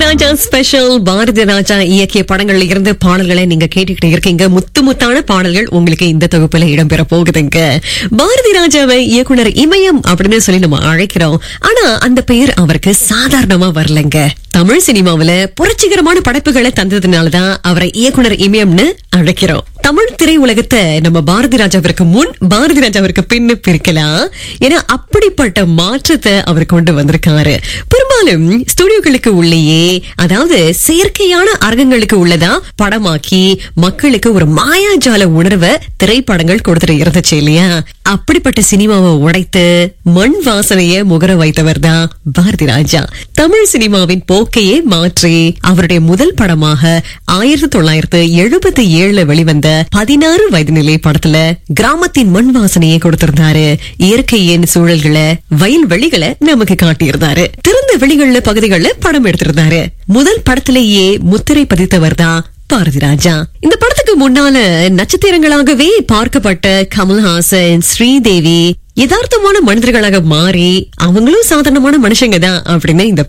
ராஜா special Bharathi ராஜா இயக்கிய படங்கள்ல இருந்து பாடல்களை நீங்க கேட்டுக்கிட்டு இருக்கீங்க முத்து முத்தான பாடல்கள் உங்களுக்கு இந்த தொகுப்புல இடம்பெற போகுதுங்க பாரதி ராஜாவை இயக்குனர் இமயம் அப்படின்னு சொல்லி நம்ம அழைக்கிறோம் ஆனா அந்த பெயர் அவருக்கு சாதாரணமா வரலங்க தமிழ் சினிமாவுல புரட்சிகரமான படைப்புகளை தந்ததுனாலதான் அவரை இயக்குனர் இமயம்னு அழைக்கிறோம் தமிழ் திரையுலகத்தை நம்ம பாரதி ராஜாவிற்கு முன் பாரதி ராஜாவிற்கு பின்னு பிரிக்கலாம் ஏன்னா அப்படிப்பட்ட மாற்றத்தை அவர் கொண்டு வந்திருக்காரு பெரும்பாலும் ஸ்டுடியோக்களுக்கு உள்ளேயே அதாவது செயற்கையான அரங்கங்களுக்கு உள்ளதா படமாக்கி மக்களுக்கு ஒரு மாயாஜால உணர்வை திரைப்படங்கள் கொடுத்துட்டு இருந்துச்சு இல்லையா அப்படிப்பட்ட சினிமாவை உடைத்து மண் வாசனைய முகர வைத்தவர் தான் பாரதி ராஜா தமிழ் சினிமாவின் போக்கையே மாற்றி அவருடைய முதல் படமாக ஆயிரத்தி தொள்ளாயிரத்து எழுபத்தி ஏழுல வெளிவந்த பதினாறு வயது நிலை படத்துல கிராமத்தின் மண் வாசனையை கொடுத்திருந்தாரு இயற்கையின் சூழல்களை வயல்வெளிகளை நமக்கு காட்டியிருந்தாரு திறந்த வெளிகள்ல பகுதிகளில் படம் எடுத்திருந்தாரு முதல் படத்திலேயே முத்திரை பதித்தவர் தான் பாரதி ராஜா இந்த படத்துக்கு முன்னால நட்சத்திரங்களாகவே பார்க்கப்பட்ட கமல்ஹாசன் ஸ்ரீதேவி யதார்த்தமான மனிதர்களாக மாறி அவங்களும் சாதாரணமான மனுஷங்க தான் அப்படின்னு இந்த